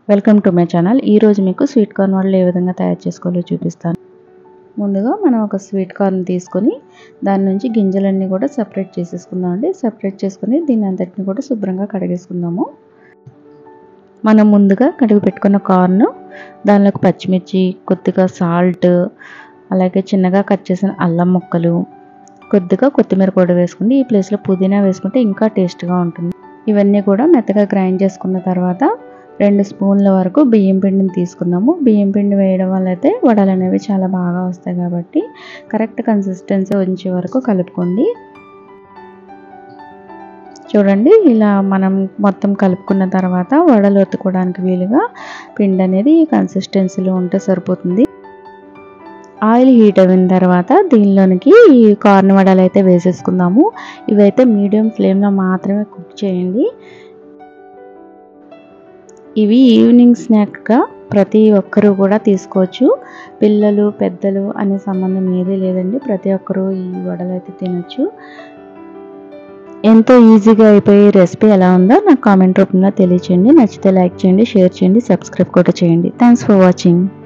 welcome to my channel ఈరోజు మీకు sweet corn వడలు ఏ విధంగా తయారు చేసుకోవాలో చూపిస్తాను ముందుగా మనం ఒక స్వీట్ కార్న్ తీసుకొని దాని నుంచి గింజలన్నీ కూడా సపరేట్ చేసేసుకుందాం అండి సపరేట్ చేసుకొని దీని అంతటిని కూడా శుభ్రంగా కడిగేసుకుందాము మనం ముందుగా కడిగి పెట్టుకున్న కార్న్ దానిలోకి పచ్చిమిర్చి కొద్దిగా సాల్ట్ అలాగే చిన్నగా కట్ చేసిన అల్లం ముక్కలు కొద్దిగా కొత్తిమీర కూడా వేసుకుంటే ఈ ప్లేస్లో పుదీనా వేసుకుంటే ఇంకా టేస్ట్గా ఉంటుంది ఇవన్నీ కూడా మెత్తగా గ్రైండ్ చేసుకున్న తర్వాత రెండు స్పూన్ల వరకు బియ్యం పిండిని తీసుకుందాము బియ్యం పిండి వేయడం వల్ల అయితే వడలు అనేవి చాలా బాగా వస్తాయి కాబట్టి కరెక్ట్ కన్సిస్టెన్సీ ఉంచే వరకు కలుపుకోండి చూడండి ఇలా మనం మొత్తం కలుపుకున్న తర్వాత వడలు ఒత్తుకోవడానికి వీలుగా పిండి అనేది ఈ కన్సిస్టెన్సీలో ఉంటే సరిపోతుంది ఆయిల్ హీట్ అయిన తర్వాత దీనిలోనికి ఈ కార్న్ వడలు అయితే వేసేసుకుందాము ఇవైతే మీడియం ఫ్లేమ్లో మాత్రమే కుక్ చేయండి ఇవి ఈవినింగ్ స్నాక్గా ప్రతి ఒక్కరూ కూడా తీసుకోవచ్చు పిల్లలు పెద్దలు అనే సంబంధం ఏదీ లేదండి ప్రతి ఒక్కరూ ఈ వడలు అయితే తినొచ్చు ఎంతో ఈజీగా అయిపోయే రెసిపీ ఎలా ఉందో నాకు కామెంట్ రూపంలో తెలియచేయండి నచ్చితే లైక్ చేయండి షేర్ చేయండి సబ్స్క్రైబ్ కూడా చేయండి థ్యాంక్స్ ఫర్ వాచింగ్